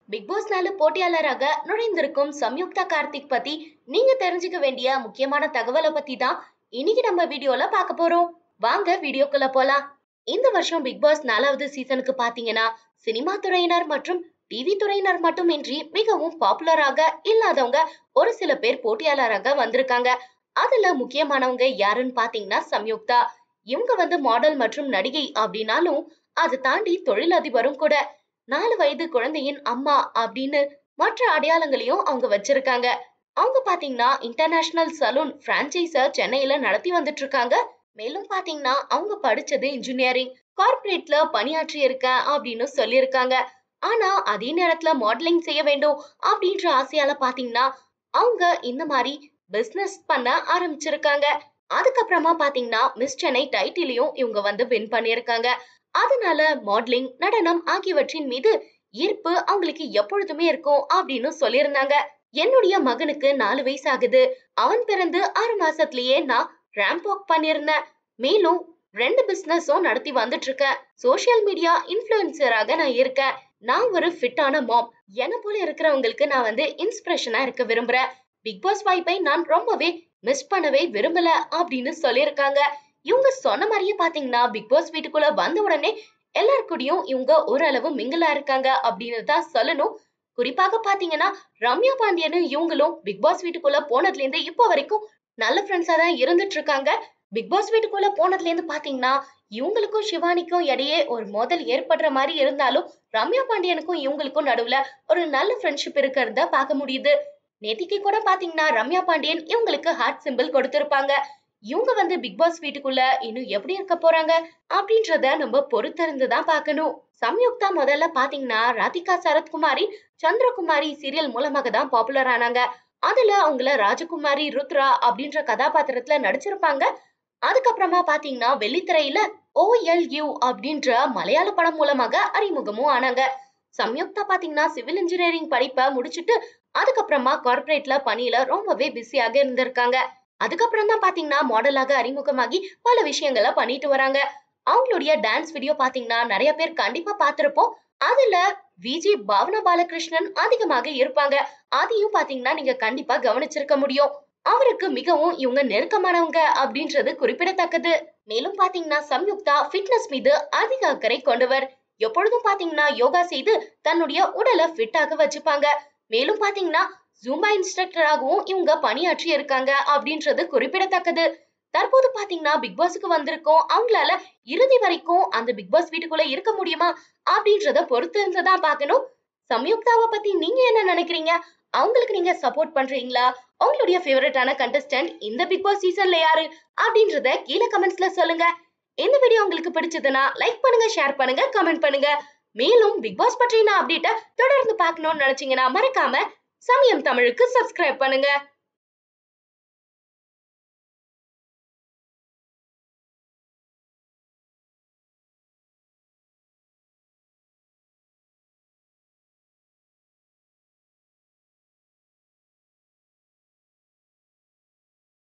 big pass நாலு போட்டியாளராக நுழைந்திருக்கும் சம்யுக்தா கார்த்திக் பத்தி நீங்க தெரிஞ்சுக்க வேண்டிய முக்கியமான தகவலை பத்தி தான் இன்னைக்கு நம்ம வீடியோல பார்க்க போறோம் வாங்க வீடியோக்குள்ள போலாம் இந்த வருஷம் பிக் பாஸ் நாலாவது சீசனுக்கு பாத்தீங்கன்னா சினிமா துறையினர் மற்றும் டிவி துறையினர் மட்டுமின்றி மிகவும் பாப்புலராக இல்லாதவங்க ஒரு சில பேர் போட்டியாளராக வந்திருக்காங்க அதுல முக்கியமானவங்க யாருன்னு பாத்தீங்கன்னா சம்யுக்தா இவங்க வந்து மாடல் மற்றும் நடிகை அப்படின்னாலும் அதை தாண்டி தொழிலதிபரும் கூட நாலு வயது குழந்தையின் அம்மா அப்படின்னு மற்ற அடையாளங்களையும் அவங்க வச்சிருக்காங்க அவங்க பாத்தீங்கன்னா இன்டர்நேஷனல் சலூன் பிரான்ச்சைஸ சென்னையில நடத்தி வந்துட்டு இருக்காங்க மேலும் பாத்தீங்கன்னா அவங்க படிச்சது இன்ஜினியரிங் கார்ப்பரேட்ல பணியாற்றி இருக்கேன் அப்படின்னு சொல்லியிருக்காங்க ஆனா அதே நேரத்துல மாடலிங் செய்ய வேண்டும் அப்படின்ற ஆசையால பாத்தீங்கன்னா அவங்க இந்த மாதிரி பிசினஸ் பண்ண ஆரம்பிச்சிருக்காங்க அதுக்கப்புறமா பாத்தீங்கன்னா மிஸ் சென்னை டைட்டிலையும் இவங்க வந்து வின் பண்ணியிருக்காங்க அதனால மாடலிங் நடனம் ஆகியவற்றின் மீது ஈர்ப்பு அவங்களுக்கு எப்பொழுதுமே இருக்கும் அப்படின்னு சொல்லியிருந்தாங்க என்னுடைய மகனுக்கு நாலு வயசு ஆகுது அவன் பிறந்து ஆறு மாசத்துலயே நான் ரேம்ப் வாக் பண்ணியிருந்தேன் மேலும் ரெண்டு பிசினஸும் நடத்தி வந்துட்டு இருக்கேன் சோசியல் மீடியா இன்ஃபுளுசராக நான் இருக்கேன் நான் ஒரு ஃபிட்டான மாம் என்ன போல இருக்கிறவங்களுக்கு நான் வந்து இன்ஸ்பிரேஷனா இருக்க விரும்புறேன் பிக் பாஸ் வாய்ப்பை நான் ரொம்பவே மிஸ் பண்ணவே விரும்பல அப்படின்னு சொல்லியிருக்காங்க இவங்க சொன்ன மாதிரியே பாத்தீங்கன்னா பிக் பாஸ் வீட்டுக்குள்ள வந்த உடனே எல்லார் கூடயும் இவங்க ஓரளவு மிங்கிலா இருக்காங்க அப்படின்னு தான் சொல்லணும் குறிப்பாக பாத்தீங்கன்னா ரம்யா பாண்டியனும் இவங்களும் பிக் பாஸ் வீட்டுக்குள்ள போனதுல இருந்து இப்போ வரைக்கும் நல்ல ஃப்ரெண்ட்ஸா தான் இருந்துட்டு இருக்காங்க பிக் பாஸ் வீட்டுக்குள்ள போனதுல இருந்து பாத்தீங்கன்னா இவங்களுக்கும் சிவானிக்கும் இடையே ஒரு மோதல் ஏற்படுற மாதிரி இருந்தாலும் ரம்யா பாண்டியனுக்கும் இவங்களுக்கும் நடுவுல ஒரு நல்ல ஃப்ரெண்ட்ஷிப் இருக்கிறத பார்க்க முடியுது நேத்திக்கு கூட பாத்தீங்கன்னா ரம்யா பாண்டியன் இவங்களுக்கு ஹார்ட் சிம்பிள் கொடுத்திருப்பாங்க இவங்க வந்து பிக் பாஸ் வீட்டுக்குள்ள இன்னும் எப்படி இருக்க போறாங்க அப்படின்றத நம்ம பொறுத்திருந்து தான் பார்க்கணும் சம்யுக்தா முதல்ல பாத்தீங்கன்னா ராதிகா சரத்குமாரி சந்திரகுமாரி சீரியல் மூலமாக தான் பாப்புலர் ஆனாங்க அதுல அவங்கள ராஜகுமாரி ருத்ரா அப்படின்ற கதாபாத்திரத்துல நடிச்சிருப்பாங்க அதுக்கப்புறமா பாத்தீங்கன்னா வெள்ளித்திரையில ஓஎல்யூ அப்படின்ற மலையாள படம் மூலமாக அறிமுகமும் ஆனாங்க சம்யுக்தா பாத்தீங்கன்னா சிவில் இன்ஜினியரிங் படிப்பை முடிச்சுட்டு அதுக்கப்புறமா கார்ப்பரேட்ல பணியில ரொம்பவே பிஸியாக இருந்திருக்காங்க அதுக்கப்புறம் தான் பாத்தீங்கன்னா மாடலாக அறிமுகமாகி பல விஷயங்களை பண்ணிட்டு வராங்க அவங்களுடைய டான்ஸ் வீடியோ பாத்தீங்கன்னா நிறைய பேர் கண்டிப்பா பார்த்திருப்போம் அதுல விஜி பாவனா பாலகிருஷ்ணன் அதிகமாக இருப்பாங்க அதையும் பாத்தீங்கன்னா நீங்க கண்டிப்பா கவனிச்சிருக்க முடியும் அவருக்கு மிகவும் இவங்க நெருக்கமானவங்க அப்படின்றது குறிப்பிடத்தக்கது மேலும் பாத்தீங்கன்னா சம்யுக்தா ஃபிட்னஸ் மீது அதிக அக்கறை கொண்டவர் எப்பொழுதும் பாத்தீங்கன்னா யோகா செய்து தன்னுடைய உடலை ஃபிட்டாக வச்சுப்பாங்க மேலும் பாத்தீங்கன்னா ஜூம்பா இன்ஸ்ட்ரக்டராகவும் இவங்க பணியாற்றி இருக்காங்க அப்படின்றது குறிப்பிடத்தக்கது தற்போது பாத்தீங்கன்னா பிக் பாஸுக்கு வந்திருக்கோம் அவங்களால இறுதி வரைக்கும் அந்த பிக் பாஸ் வீட்டுக்குள்ள இருக்க முடியுமா அப்படின்றத பொறுத்து இருந்துதான் பார்க்கணும் சம்யுக்தாவை பத்தி நீங்க என்ன நினைக்கிறீங்க அவங்களுக்கு நீங்க சப்போர்ட் பண்றீங்களா உங்களுடைய ஃபேவரட்டான கண்டஸ்டன்ட் இந்த பிக் பாஸ் சீசன்ல யாரு அப்படின்றத கீழே கமெண்ட்ஸ்ல சொல்லுங்க இந்த வீடியோ உங்களுக்கு பிடிச்சதுன்னா லைக் பண்ணுங்க ஷேர் பண்ணுங்க கமெண்ட் பண்ணுங்க மேலும் பிக் பாஸ் பற்றின அப்டேட்டை தொடர்ந்து பார்க்கணும்னு நினைச்சீங்கன்னா மறக்காம சமயம் தமிழுக்கு சப்ஸ்கிரைப் பண்ணுங்க